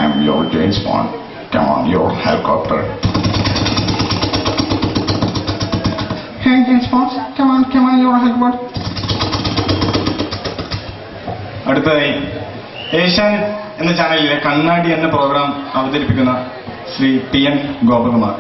am your James Bond. Come on, your helicopter. Hey, James Bond, come on, come on, your helicopter. അടുത്തതായി Asian എന്ന ചാനലിലെ കണ്ണാടി എന്ന programme അവതരിപ്പിക്കുന്ന Shri T N Gopakumar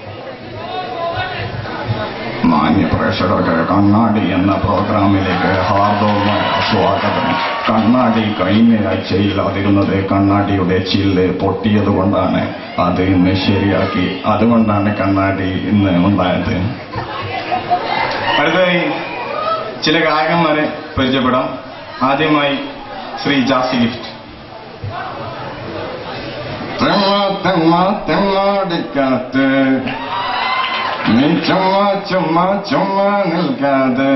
മാന്യ പ്രേക്ഷകർക്ക് കണ്ണാടി എന്ന പ്രോഗ്രാമിലേക്ക് ഹാർദവമായ സ്വാഗതം കണ്ണാടി കഴിഞ്ഞ ആഴ്ചയിൽ അതിരുന്നത് കണ്ണാടിയുടെ ചില്ല് പൊട്ടിയതുകൊണ്ടാണ് അത് ഇന്ന് ശരിയാക്കി അതുകൊണ്ടാണ് കണ്ണാടി ഇന്ന് ഉണ്ടായത് അടുത്തതായി ചില ഗായകന്മാരെ പരിചയപ്പെടാം ആദ്യമായി ശ്രീ ജാസി ഗിഫ്റ്റ് തെങ്ങ തെങ്ങ തെങ്ങാടിക്കാത്ത് നീ ചുമ്മാ ചുമ്മാ ചുമ്മാ നിൽക്കാതെ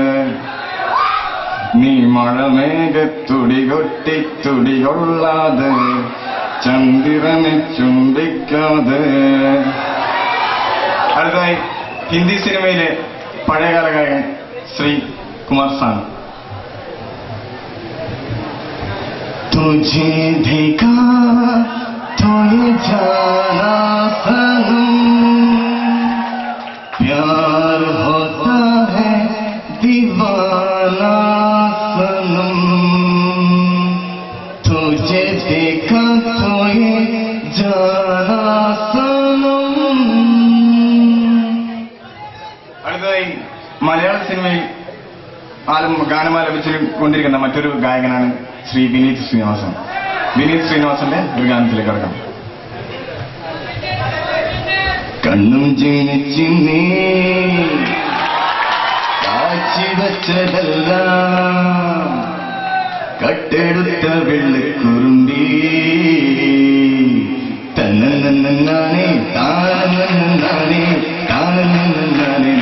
നീ മഴമേഘത്തുടി കൊട്ടി തുടി കൊള്ളാതെ ചന്ദ്രനെ ചുംബിക്കാതെ അടുത്തതായി ഹിന്ദി സിനിമയിലെ പഴയകാല ഗായകൻ ശ്രീ കുമാർ സാനു तुझे देखा तो ये जाना सनम प्यार होता है दीवाना सनम तुझे देखा तो ये जाना सनम അടുത്തതായി മലയാള സിനിമയിൽ ആലും ഗാനം ആലപിച്ചു കൊണ്ടിരിക്കുന്ന മറ്റൊരു ഗായകനാണ് ശ്രീ വിനീത് ശ്രീനിവാസൻ വിനീത് ശ്രീനിവാസന്റെ ഒരു ഗാനത്തിലേക്ക് കിടക്കാം കണ്ണും ചിന്നിച്ചിന്നേ കാച്ചി വച്ചതല്ല കട്ടെടുത്ത വെള്ളക്കുറുമ്പി തന്നേ താനേ താനേ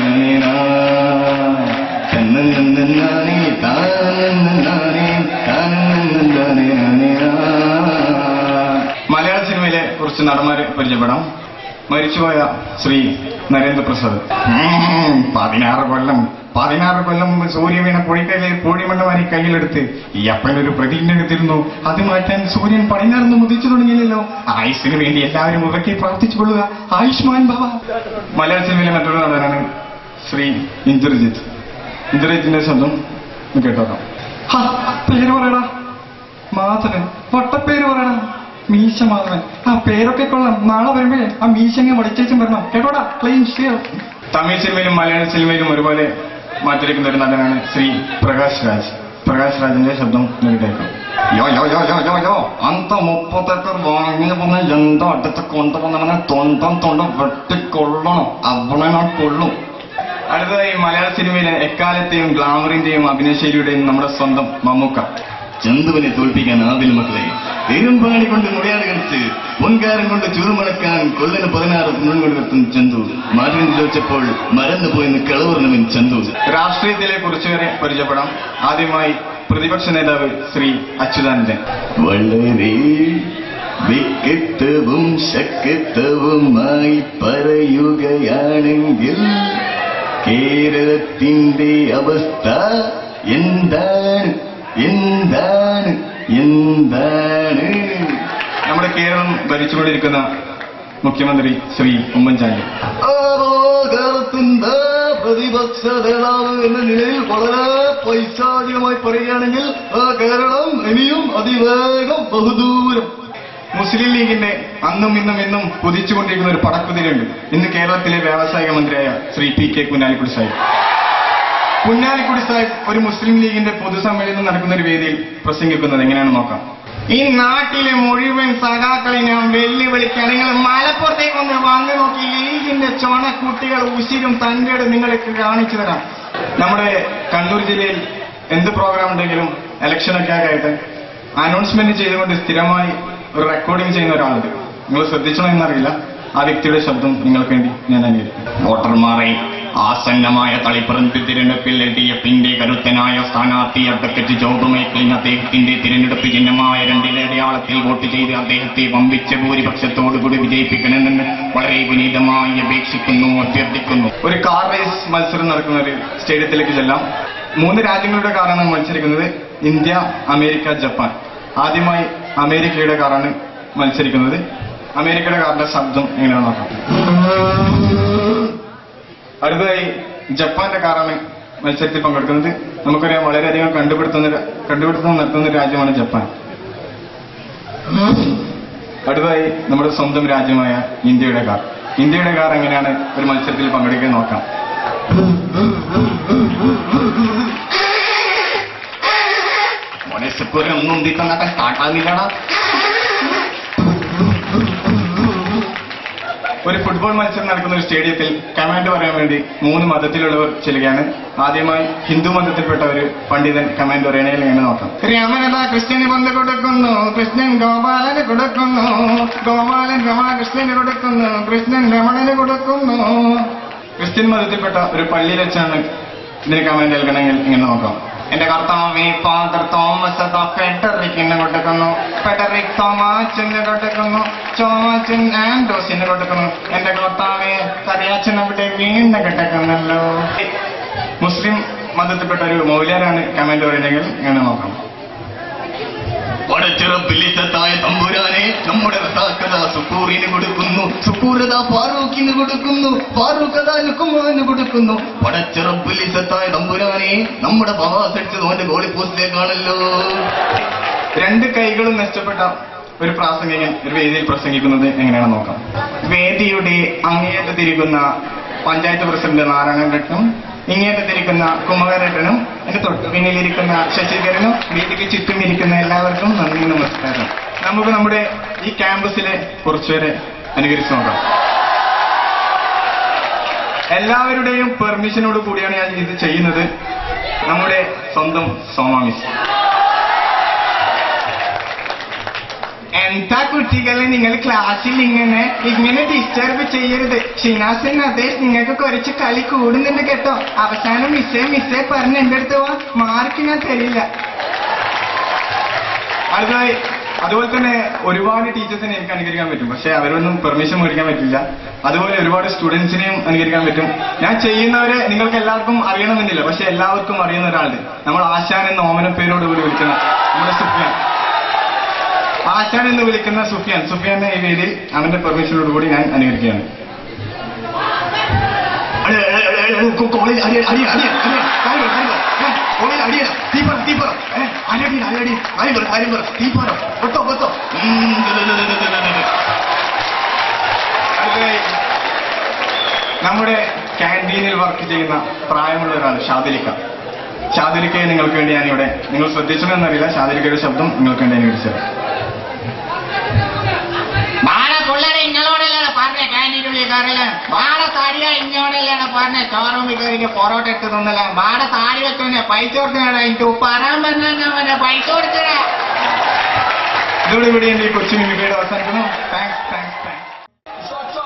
തന്നേ താനേ താനേ മലയാള സിനിമയിലെ കുറച്ച് നടന്മാരെ പരിചയപ്പെടാം മരിച്ചുപോയ ശ്രീ നരേന്ദ്രപ്രസാദ് ഉം, പതിനാറ് കൊല്ലം പതിനാറ് കൊല്ലം മുമ്പ് സൂര്യ വീണ പൊഴിക്കലെ പൊഴിമണ്ണവാരി കയ്യിലെടുത്ത് ഈ അപ്പനൊരു പ്രതിജ്ഞ എടുത്തിരുന്നു അത് മാറ്റാൻ സൂര്യൻ പടിഞ്ഞാർന്ന് മുതിച്ചു തുടങ്ങിയില്ലല്ലോ ആയുസിന് വേണ്ടി എല്ലാവരും ഉറക്കെ പ്രാർത്ഥിച്ചുകൊള്ളുക ആയുഷ്മാൻ ഭവ മലയാള സിനിമയിലെ മറ്റൊരു നടനാണ് ശ്രീ ഇന്ദ്രജിത്ത് ഇന്ദ്രജിത്തിന്റെ ശബ്ദം ഒന്ന് കേട്ടോക്കാം ഹാ, പേര് പറയടാ മാധവൻ വട്ടപ്പേര് പറയടാ മീശ മാധവൻ ആ പേരൊക്കെ കൊള്ളാം നാളെ വരുമ്പോഴേ ആ മീശങ്ങ വടിച്ചേച്ചും വരണം കേട്ടോടാ ക്ലീൻ ഷീർ തമിഴ് സിനിമയിലും മലയാള സിനിമയിലും ഒരുപോലെ മാറ്റിരിക്കുന്ന ഒരു നടനാണ് ശ്രീ പ്രകാശ് രാജ് പ്രകാശ് രാജിന്റെ ശബ്ദം ഒന്ന് കേൾക്കാം യോ യോ യോ യോ യോ യോ അന്ത മുപ്പത്തെട്ട് വാങ്ങിയ വന്ന് എന്തോ അടുത്ത് കൊണ്ടുവന്നവനെ തൊണ്ടം തൊണ്ടം വെട്ടിക്കൊള്ളണം അവളെ ഞാൻ കൊള്ളും അടുത്തതായി മലയാള സിനിമയിലെ എക്കാലത്തെയും ഗ്ലാമറിന്റെയും അഭിനയശൈലിയുടെയും നമ്മുടെ സ്വന്തം മമ്മൂക്ക ചന്തുവിനെ തോൽപ്പിക്കാനാവില്ല മക്കളെ എരുമ്പാണി കൊണ്ട് മുടിയാട് കളിച്ച് പൊൻകാരം കൊണ്ട് ചുറുമണക്കാൻ കൊല്ലന് പതിനാറ് മുഴുവൻ നിർത്തും ചന്തു മാറ്റിന് ചോദിച്ചപ്പോൾ മറന്നു പോയെന്ന് കളവുറണവൻ ചന്തു രാഷ്ട്രീയത്തിലെ കുറച്ചുപേരെ പരിചയപ്പെടാം ആദ്യമായി പ്രതിപക്ഷ നേതാവ് ശ്രീ അച്യുതാനന്ദൻ വളരെ വ്യക്തിത്വവും ശക്തിത്വവുമായി പറയുകയാണെങ്കിൽ കേരളത്തിന്റെ അവസ്ഥ എന്താണ് എന്താണ് എന്താണ് നമ്മുടെ കേരളം ഭരിച്ചുകൊണ്ടിരിക്കുന്ന മുഖ്യമന്ത്രി ശ്രീ ഉമ്മൻചാണ്ടി ആരോ കേരളത്തിന്റെ പ്രതിപക്ഷ നേതാവ് എന്ന നിലയിൽ വളരെ പൈശാചികമായി പറയുകയാണെങ്കിൽ ആ കേരളം ഇനിയും അതിവേഗം ബഹുദൂരം മുസ്ലിം ലീഗിന്റെ അന്നും ഇന്നും ഇന്നും കുതിച്ചുകൊണ്ടിരിക്കുന്ന ഒരു പടക്കുതിരുണ്ട് ഇന്ന് കേരളത്തിലെ വ്യാവസായിക മന്ത്രിയായ ശ്രീ പി കെ കുഞ്ഞാലിക്കുടി സാഹിബ് കുഞ്ഞാലിക്കുടി സാഹിബ് ഒരു മുസ്ലിം ലീഗിന്റെ പൊതുസമ്മേളനം നടക്കുന്ന ഒരു വേദിയിൽ പ്രസംഗിക്കുന്നത് എങ്ങനെയാണെന്ന് നോക്കാം ഈ നാട്ടിലെ മുഴുവൻ സഖാക്കളെ ഞാൻ വെല്ലുവിളിക്കാൻ നിങ്ങൾ മലപ്പുറത്തേക്ക് ഒന്ന് വന്നു നോക്കി ലീഗിന്റെ ചോണക്കുട്ടികൾ ഉശിരും തന്റെ നിങ്ങൾക്ക് കാണിച്ചു തരാം നമ്മുടെ കണ്ണൂർ ജില്ലയിൽ എന്ത് പ്രോഗ്രാം ഉണ്ടെങ്കിലും ഇലക്ഷനൊക്കെ ആയിട്ട് അനൗൺസ്മെന്റ് ചെയ്തുകൊണ്ട് സ്ഥിരമായി ഒരു റെക്കോർഡിംഗ് ചെയ്യുന്ന ഒരാളുണ്ട് നിങ്ങൾ ശ്രദ്ധിച്ചോ എന്നറിയില്ല ആ വ്യക്തിയുടെ ശബ്ദം നിങ്ങൾക്ക് വേണ്ടി ഞാൻ അനുകരിക്കും വോട്ടർമാരെ ആസന്നമായ തളിപ്പറമ്പ് തിരഞ്ഞെടുപ്പിൽ എൽ ഡി എഫിന്റെ കരുത്തനായ സ്ഥാനാർത്ഥി അഡ്വക്കറ്റ് ജോബ് മൈക്കിളിന് അദ്ദേഹത്തിന്റെ തിരഞ്ഞെടുപ്പ് ചിഹ്നമായ രണ്ടിലെ അടയാളത്തിൽ വോട്ട് ചെയ്ത് അദ്ദേഹത്തെ വമ്പിച്ച ഭൂരിപക്ഷത്തോടുകൂടി വിജയിപ്പിക്കണമെന്ന് വളരെ വിനീതമായി അപേക്ഷിക്കുന്നു അഭ്യർത്ഥിക്കുന്നു ഒരു കാർ റേസ് മത്സരം നടക്കുന്ന ഒരു സ്റ്റേഡിയത്തിലേക്ക് ചെല്ലാം മൂന്ന് രാജ്യങ്ങളുടെ കാറാണ് മത്സരിക്കുന്നത് ഇന്ത്യ അമേരിക്ക ജപ്പാൻ ആദ്യമായി അമേരിക്കയുടെ കാറാണ് മത്സരിക്കുന്നത് അമേരിക്കയുടെ കാറിന്റെ ശബ്ദം എങ്ങനെയാണ് നോക്കാം അടുത്തതായി ജപ്പാന്റെ കാറാണ് മത്സരത്തിൽ പങ്കെടുക്കുന്നത് നമുക്കറിയാം വളരെയധികം കണ്ടുപിടുത്തുന്ന കണ്ടുപിടുത്തം നടത്തുന്ന രാജ്യമാണ് ജപ്പാൻ അടുത്തതായി നമ്മുടെ സ്വന്തം രാജ്യമായ ഇന്ത്യയുടെ കാർ ഇന്ത്യയുടെ കാർ എങ്ങനെയാണ് ഒരു മത്സരത്തിൽ പങ്കെടുക്കാൻ നോക്കാം മോനെ സുക്കൂരെ ഒന്നും ഉന്തി തന്നാട്ടെ സ്റ്റാർട്ടാകുന്നില്ലടാ ഒരു ഫുട്ബോൾ മത്സരം നടക്കുന്ന ഒരു സ്റ്റേഡിയത്തിൽ കമാൻഡ് പറയാൻ വേണ്ടി മൂന്ന് മതത്തിലുള്ളവർ ചെല്ലുകയാണ് ആദ്യമായി ഹിന്ദു മതത്തിൽപ്പെട്ട ഒരു പണ്ഡിതൻ കമാൻഡ് പറയണേൽ എങ്ങനെ നോക്കാം രാമനത കൃഷ്ണന് പന്ത് കൊടുക്കുന്നു കൃഷ്ണൻ ഗോപാലന് കൊടുക്കുന്നു ഗോപാലൻ രമാകൃഷ്ണന് കൊടുക്കുന്നു കൃഷ്ണൻ രമണന് കൊടുക്കുന്നു ക്രിസ്ത്യൻ മതത്തിൽപ്പെട്ട ഒരു പള്ളിയിൽ വെച്ചാണ് ഇതിന് കമാൻഡ് നൽകണമെങ്കിൽ ഇങ്ങനെ നോക്കാം എന്റെ കർത്താവെ ഫാദർ തോമസ് അതാ ഫെഡറിക്കിന് കൊടുക്കുന്നു ഫെഡറിക് തോമാച്ചന് കൊടുക്കുന്നു ചോമാച്ചൻ ആൻഡോസിന് കൊടുക്കുന്നു എന്റെ കർത്താവെ കറിയാച്ചൻ അവിടെ വീണ്ടും കിടക്കുന്നല്ലോ മുസ്ലിം മതത്തിൽപ്പെട്ട ഒരു മൗല്യാരാണ് കമാൻഡ് പറയണമെങ്കിൽ ഇങ്ങനെ നോക്കാം പടച്ചിറപ്പിലിസത്തായ തമ്പുരാനെ നമ്മുടെ റസാക്കഥ സുക്കൂറിന് കൊടുക്കുന്നു സുക്കൂറത ഫാറൂഖിന് കൊടുക്കുന്നു ഫാറൂഖത ലുക്കുമാന് കൊടുക്കുന്നു പടച്ചിറപ്പിലിസത്തായ തമ്പുരാനെ നമ്മുടെ പവാസടിച്ചത് അവന്റെ ഗോളി പോസ്റ്റിലേക്കാണല്ലോ രണ്ട് കൈകളും നഷ്ടപ്പെട്ട ഒരു പ്രാസംഗികൻ ഒരു വേദിയിൽ പ്രസംഗിക്കുന്നത് എങ്ങനെയാണെന്ന് നോക്കാം വേദിയുടെ അങ്ങേയറ്റത്തിരിക്കുന്ന പഞ്ചായത്ത് പ്രസിഡന്റ് നാരായണനും ഇങ്ങേറ്റത്തിരിക്കുന്ന കുമാരേട്ടനും എന്റെ തൊട്ട് പിന്നിലിരിക്കുന്ന ശശിധരനും വേദിക്ക് ചുറ്റും ഇരിക്കുന്ന എല്ലാവർക്കും നന്ദി നമസ്കാരം നമുക്ക് നമ്മുടെ ഈ ക്യാമ്പസിലെ കുറച്ചുപേരെ അനുകരിച്ച് നോക്കാം എല്ലാവരുടെയും പെർമിഷനോട് കൂടിയാണ് ഞാൻ ഇത് ചെയ്യുന്നത് നമ്മുടെ സ്വന്തം സോമാമിസ് എന്താ കുട്ടികളെ നിങ്ങൾ ക്ലാസ്സിൽ ഇങ്ങനെ ഇങ്ങനെ ഡിസ്റ്റർബ് ചെയ്യരുത് ഷിനാസ് നദേശ് നിങ്ങൾക്ക് കുറച്ച് കളി കൂടുന്നുണ്ട് കേട്ടോ അവസാനം മിസ്സേ മിസ്സേ പറഞ്ഞ് എന്റെ അടുത്ത് വാ മാർക്ക് ഞാൻ തരില്ല അടുത്തതായി അതുപോലെ തന്നെ ഒരുപാട് ടീച്ചേഴ്സിനെ എനിക്ക് അനുകരിക്കാൻ പറ്റും പക്ഷെ അവരൊന്നും പെർമിഷൻ മേടിക്കാൻ പറ്റില്ല അതുപോലെ ഒരുപാട് സ്റ്റുഡൻസിനെയും അനുകരിക്കാൻ പറ്റും ഞാൻ ചെയ്യുന്നവരെ നിങ്ങൾക്ക് എല്ലാവർക്കും അറിയണമെന്നില്ല പക്ഷെ എല്ലാവർക്കും അറിയുന്ന ഒരാളുണ്ട് നമ്മൾ ആശാൻ എന്ന ഓമന പേരോട് കൂടി വിളിക്കുന്ന നമ്മുടെ സുഫിയാൻ ആശാൻ എന്ന് വിളിക്കുന്ന സുഫിയാൻ സുഫിയാനെ ഈ വേദിയിൽ അവന്റെ പെർമിഷനോട് കൂടി ഞാൻ അനുകരിക്കുകയാണ് കോളേജ് അടിയ അടിയ അടിയ അടിയ കാര്യം കാര്യം കോളേജ് അടിയ തീപ്പറ തീപ്പറ അരടി അരടി കാര്യം പറ കാര്യം പറ തീപ്പറ കൊത്തോ കൊത്തോ അടുത്തതായി നമ്മുടെ ക്യാൻറ്റീനിൽ വർക്ക് ചെയ്യുന്ന പ്രായമുള്ള ഒരാൾ ഷാദിലിക്ക ഷാദിലിക്കയെ നിങ്ങൾക്ക് വേണ്ടി ഞാനിവിടെ നിങ്ങൾ ശ്രദ്ധിച്ചതെന്നറിയില്ല ഷാദിലിക്കയുടെ ശബ്ദം നിങ്ങൾക്ക് വേണ്ടി അനുകരിച്ചത് ബാള പിള്ളേരെ ഇങ്ങളോടല്ലാണ് പറഞ്ഞ ക്യാൻറ്റീനുള്ളിൽ കയറില്ല ബാള താടിയ ഇങ്ങോടല്ലാണ് പറഞ്ഞ ഷോറൂമിൽ കയറി പൊറോട്ട എടുത്ത് തന്നല്ല ബാള താടി വെച്ചോന്നെ പൈസ കൊടുക്കണ എനിക്ക് പറയാൻ പറഞ്ഞ പൈസ കൊടുക്കണ ഇതോടെ ഇവിടെ എന്റെ ഈ കൊച്ചു മിമിക്കയുടെ അവസാനിക്കുന്നു താങ്ക്സ് താങ്ക്സ് താങ്ക്സ്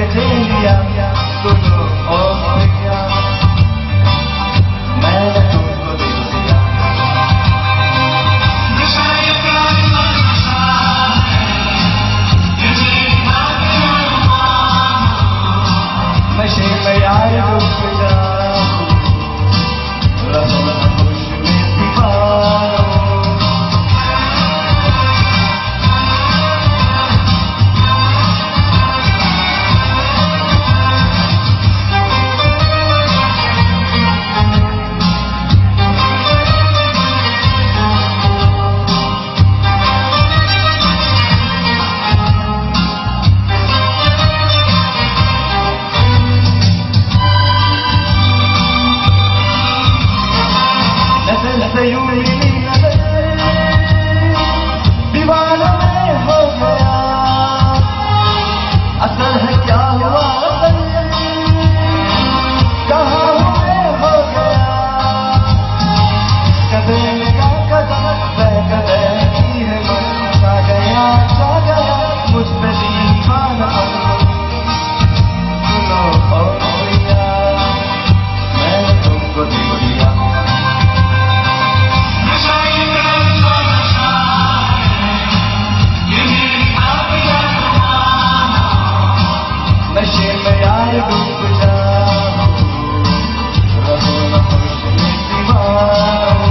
मुझे लिया सुनो ओ पिया मैंने तुमको दिल दिया नशे में यार डूब जाऊं रहो न खुश में दीवारों नजर से यूं मिली नजर दीवाना में हो गया असर है क्या हुआ असर कहाँ हुए हो गया कदे का कदम तय कदे की है मन सा गया सा गया मुझ पे दीवाना सुनो ओ भैया मैंने तुमको दिल दिया नशे में यार डूब जाऊं रहो न खुश में दीवारों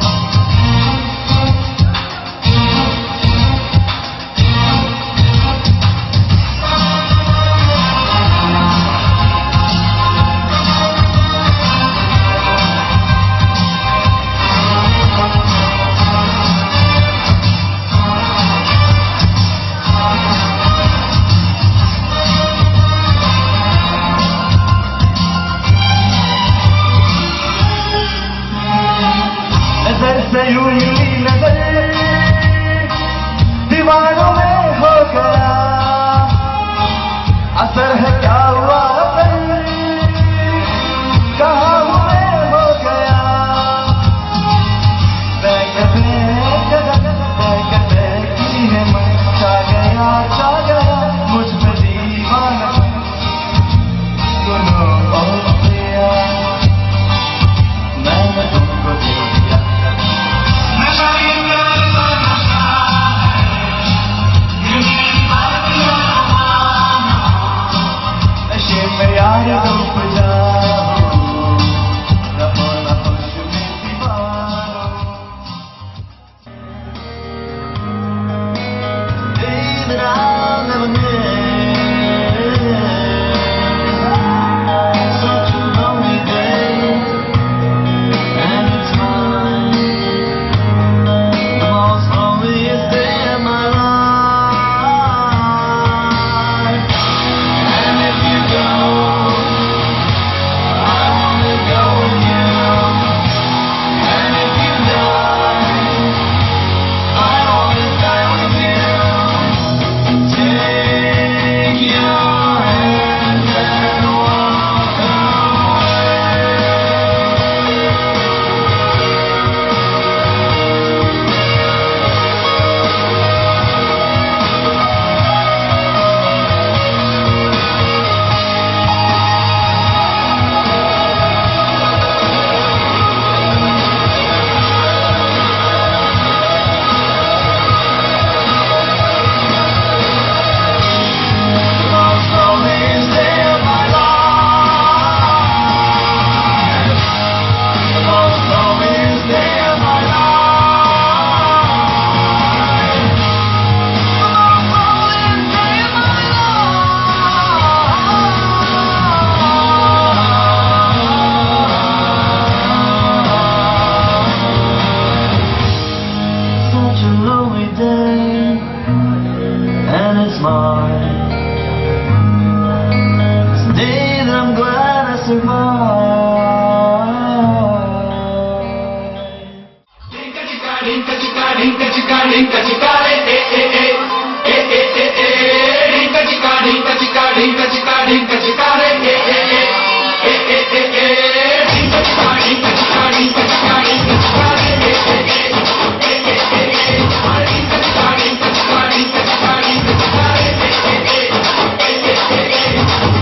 नजर से यूं मिली नजर दीवारों में हो गया असर है क्या हुआ असर कहाँ हुए हो गया तय कदे कदम तय कदे की है मन छा गया छा गया मुझ पे दीवाना सुनो ओ पिया मैंने तुमको दिल दिया नशे में यार डूब जाऊं रहो न खुश में दीवारों Day that I'll never miss Such a lonely day And it's mine The most loneliest day of my life And if you go I wanna go with you And if you die I wanna die with you Take your hand and walk The most loneliest day of my life. The most loneliest day of my life. The most loneliest day of my life. Such a lonely day and it's mine. It's a day that I'm glad I survived. Thank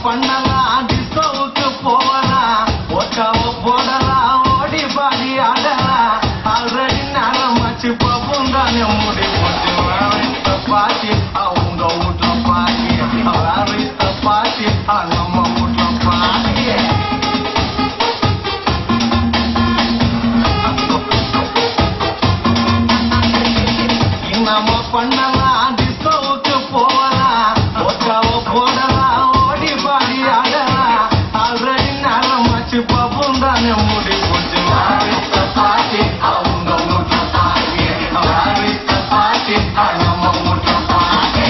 பண்ணலாம் டிஸ்கவுக்கு போகலாம் ஓட்டாவ போடலாம் ஓடி பாடி ஆடலாம் already நேரம் வச்சு பப்பும் தானே முடி போட்டு வேற பாட்டி அவங்க வீட்டுல பாட்டி வேற பாட்டி நம்ம வீட்டுல பாட்டி நம்ம பண்ணலாம் டிஸ்கவுக்கு போகலாம் ஓட்டாவ போடலாம் ஓடி பாடி ஆடலாம் ஆல்ரெடி நேரம் வச்சு பப்பும் தானே முடி போட்டு வேற பாட்டி அவங்க வீட்டுல பாட்டி வேற பாட்டி நம்ம வீட்டுல பாட்டி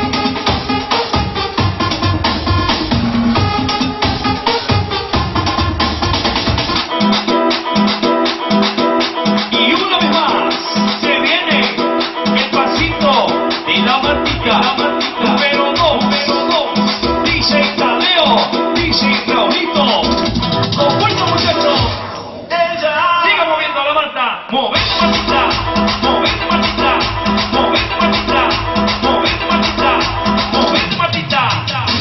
Y una vez más se viene el pasito de la martica. Número dos, número dos. DJ Tadeo, DJ Raulito. Con fuerza muchachos. Siga moviendo la Marta. Movete Martita. Movete Martita. Movete Martita. Movete Martita. Movete Martita.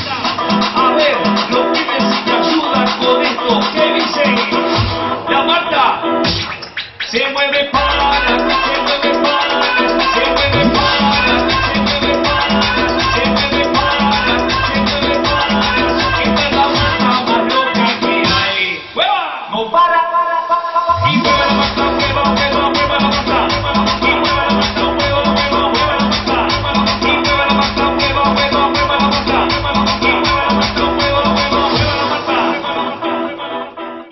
A ver, los pibes si te ayudan con esto. ¿Qué dicen? La Marta. Se mueve para, se mueve para, se mueve para, se mueve para, se mueve para, se mueve para. Esta es la marca más loca que hay. ¡Mueva! No para, y mueve la marca, mueva, mueva, mueva la marca. Y mueve la marca, mueva, mueva, mueva la marca. Y mueve la marca, mueva, mueva, mueva la marca. Y mueve la marca, mueva, mueva, mueva la marca.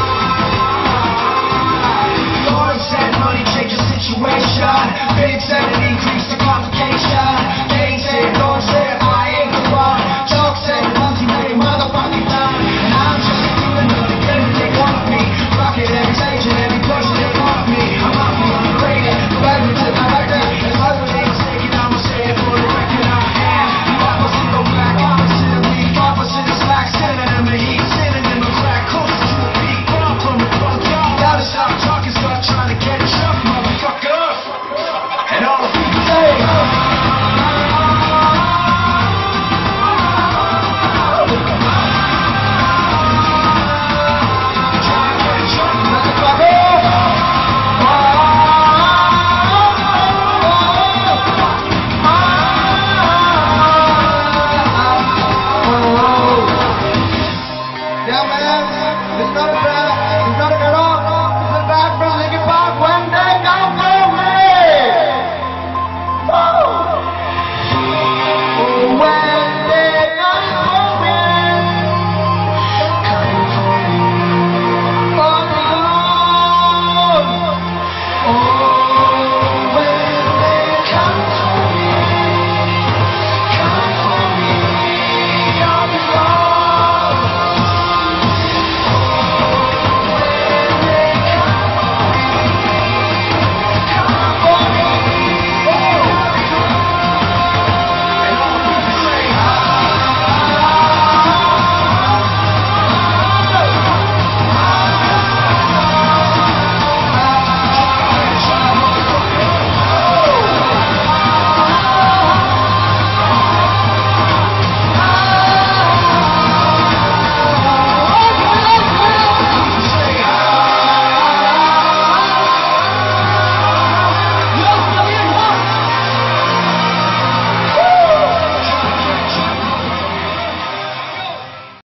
Money changes situation. Big seven